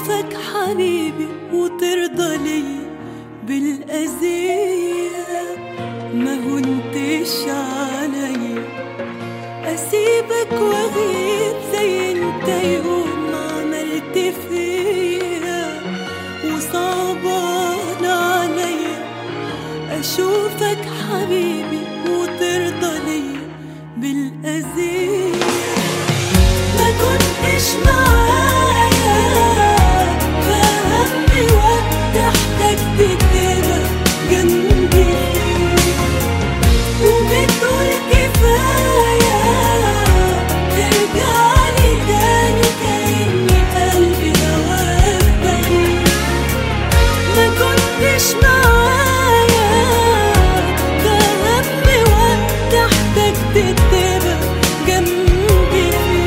اشوفك حبيبي وترضى ليا بالاذيه ما هنتش عليا اسيبك واغيب زي انت يوم ما عملت فيا وصعبان عليا اشوفك حبيبي وترضى ليا بالاذيه ما كنتش معايا فهمني وقت احتجت تبقى جنبي وبتقول كفاية ترجعلي تاني كأني قلبي هواك بريء ما كنتش معايا فهمني وقت احتجت تبقى جنبي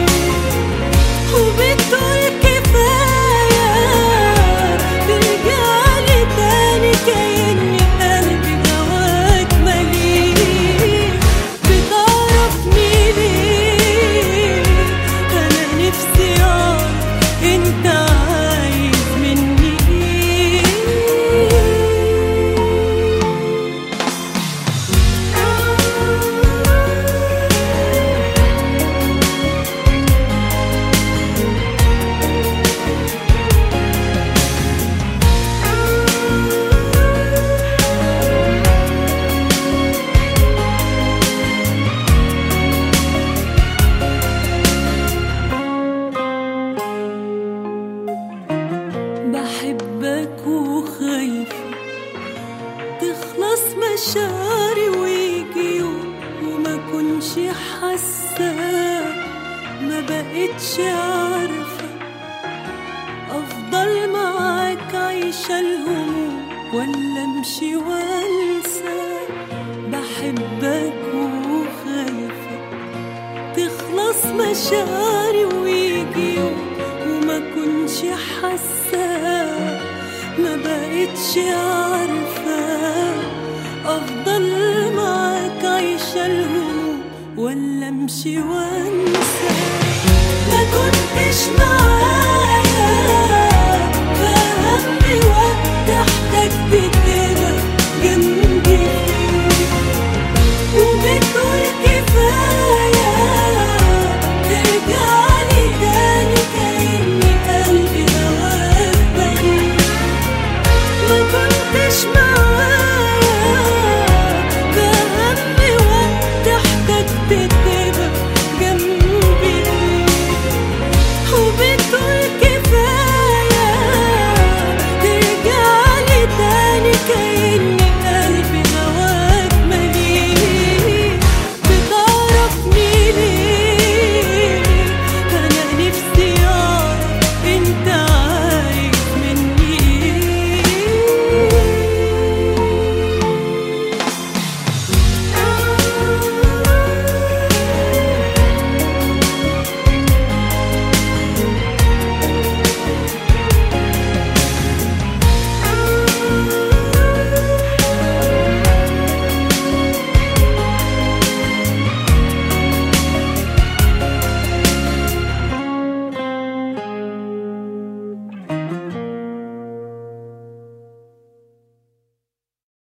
وبتقول كفاية ترجعلي تاني كأني قلبي جواك مليء بتعرفني ليه أنا نفسي أعرف أنت عايز مني إيه بحبك وخايفة تخلص مشاعري ويجي يوم وما كنش حاسة ما بقتش عارفة أفضل معاك عايشة الهموم ولا أمشي وأنسى بحبك وخايفة تخلص مشاعري ويجي يوم وما كنش حاسة ما بقتش عارفة أفضل معاك عايشة الهموم ولا أمشي وأنسى